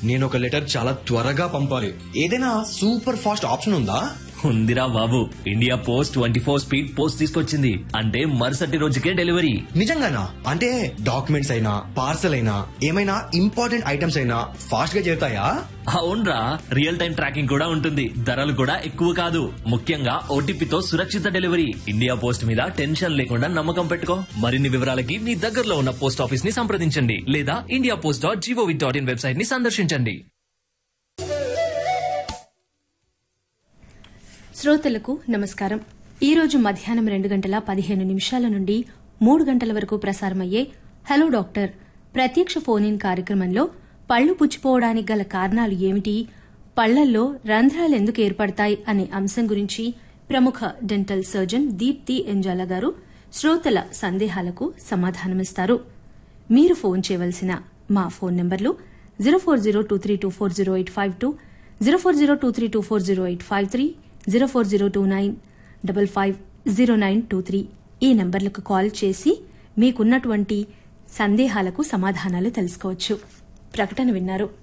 నేను ఒక లెటర్ చాలా త్వరగా పంపాలి ఏదైనా సూపర్ ఫాస్ట్ ఆప్షన్ ఉందా ఉందిరా బాబు India post twenty four speed post తీసుకొచ్చింది అంటే మరుసటి రోజుకే డెలివరీ నిజంగానా అంటే డాక్యుమెంట్స్ అయినా పార్సల్ అయినా ఏమైనా ఇంపార్టెంట్ ఐటమ్స్ అయినా ఫాస్ట్ గా చేరుతాయా అవునరా రియల్ టైం ట్రాకింగ్ కూడా ఉంటుంది ధరలు కూడా ఎక్కువ కాదు ముఖ్యంగా ఓటీపీతో సురక్షిత డెలివరీ ఇండియా పోస్ట్ మీద టెన్షన్ లేకుండా నమ్మకం పెట్టుకో మరిన్ని వివరాలకి మీ దగ్గరలో ఉన్న పోస్ట్ ఆఫీస్ ని సంప్రదించండి లేదా India post dot G O V dot in website ని సందర్శించండి శ్రోతలకు నమస్కారం ఈ రోజు మధ్యాహ్నం రెండు గంటల పదిహేను నిమిషాల నుండి మూడు గంటల వరకు ప్రసారమయ్యే హలో డాక్టర్ ప్రత్యక్ష ఫోన్ ఇన్ కార్యక్రమంలో పళ్లు పుచ్చిపోవడానికి గల కారణాలు ఏమిటి పళ్లల్లో రంధ్రాలు ఎందుకు ఏర్పడతాయి అనే అంశం గురించి ప్రముఖ డెంటల్ సర్జన్ దీప్తి ఎంజాల గారు శ్రోతల సందేహాలకు సమాధానమిస్తారు మీరు ఫోన్ చేయవలసిన మా ఫోన్ నంబర్లు zero four zero two three two four zero eight five two zero four zero two three two four zero eight five three zero four zero two nine double five zero nine two three ఈ నంబర్లకు call చేసి మీకున్నటువంటి సందేహాలకు సమాధానాలు తెలుసుకోవచ్చు ప్రకటన విన్నారు